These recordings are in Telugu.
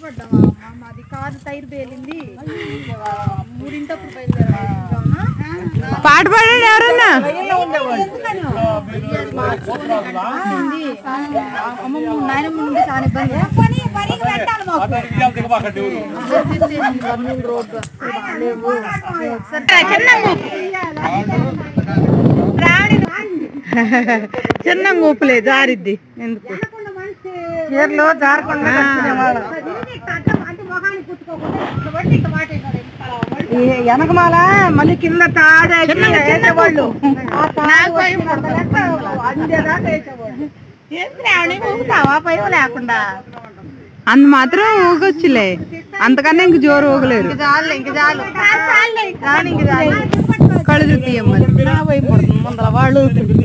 కష్టపడ్డామా అమ్మ మాది కారు టైర్ పేలింది మూడింటప్పుడు బయలుదేరామా పాట పాడండి ఎవరన్నా అమ్మమ్మ నాయనమ్మ నుండి చాలా ఇబ్బంది కర్నూలు రోడ్డు అసలు బాగాలేవు. చిన్న ఊపులే జారిద్ది ఎందుకు చీరలో జారకుండా వెనకమాల మళ్ళీ కింద తాడేసేవాళ్ళు లేకుండా అంత మాత్రం ఊగొచ్చులే అంతకన్నా ఇంక జోరు ఊగలేరు చాలు ఇంక చాలు చాలు ఇంక చాలు కళ్ళు చూపియమ్మది ముందర వాళ్ళు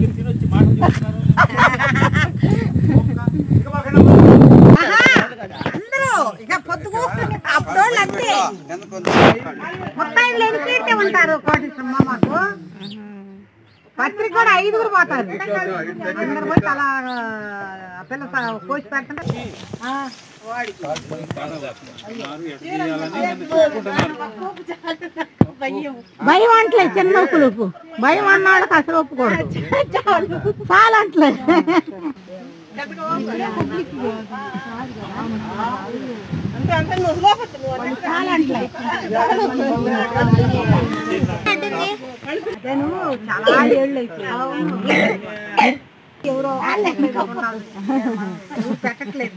అందరూ ఇక పొద్దుకు అప్పుడు అంతే మొత్తం ఎన్నికైతే ఉంటారు కోటేశ్వరమ్మ మాకు పత్రిక కూడా ఐదుగురు పోతారు అందరు పోయి తలా ఆ పిల్ల స- కోసి పెడుతుంటే ఆ. భయం అంటలే చిన్న ఒప్పులు భయం అన్నాళ్ళకి అసలు ఒప్పుకోడు చాలా అంటలే చాలా అంటలే అదేను చాలా ఏళ్ళు అయిపోయింది ఎవరో పెట్టట్లేదు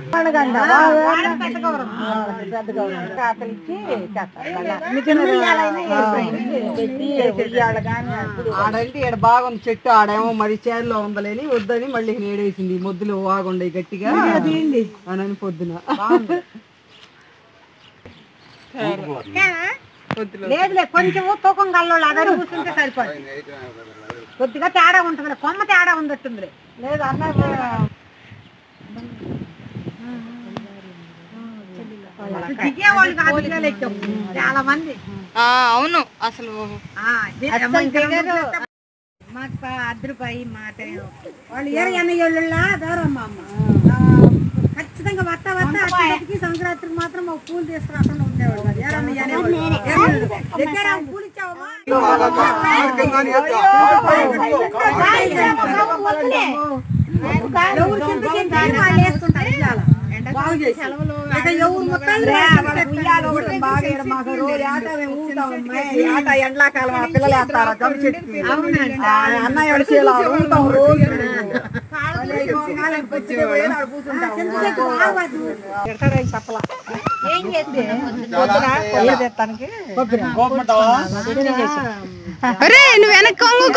ఆడంటే ఈడ బాగుంది చెట్టు ఆడేమో మరి చేరులో ఉందలేని వద్దని మళ్ళీ నేడేసింది మొద్దులు బాగుండే గట్టిగా అని పొద్దున లేదులే కొంచెం తూకం గల్లోళ్ళు అదరి కూర్చుంటే సరిపోదు కొద్దిగా తేడా ఉంటుంది కొమ్మ తేడా ఉండట్టుంది లేదు అన్న దిగేవాళ్ళు కాదు పిల్లలు ఎక్కాం. చాలా మంది అవును అసలు ఆ, ఇది అమ్మ ఇంకా మాకు ప- అర్ధ రూపాయి మాట వాళ్ళు ఏర ఎన్నయ్యోళ్ళ దూరం అమ్మ ఆ, ఖచ్చితంగా వత్త వత్త అక్కడికి సంక్రాంతికి మాత్రం మాకు పూలు తీసుకురాకుండా ఉండేవాళ్ళు కాదు. ఏరన్నయ్య అనేవాళ్ళు. ఏరన్నయ్య. దగ్గర పూలు ఇచ్చావమ్మా ఎవరు చింత చింత వాళ్ళు వేసుకుంటారు ఇవాళ. సెలవులు ఇక ఎవరు మొత్తాలు ఎండాకాలం ఆ పిల్లలు వేస్తారా జమ్మి చెట్టు అవునండి. అన్నయ్య చీల ఉంటాం రోజు ఏం చేస్తే అరే నువ్వు వెనక్కి కొంగు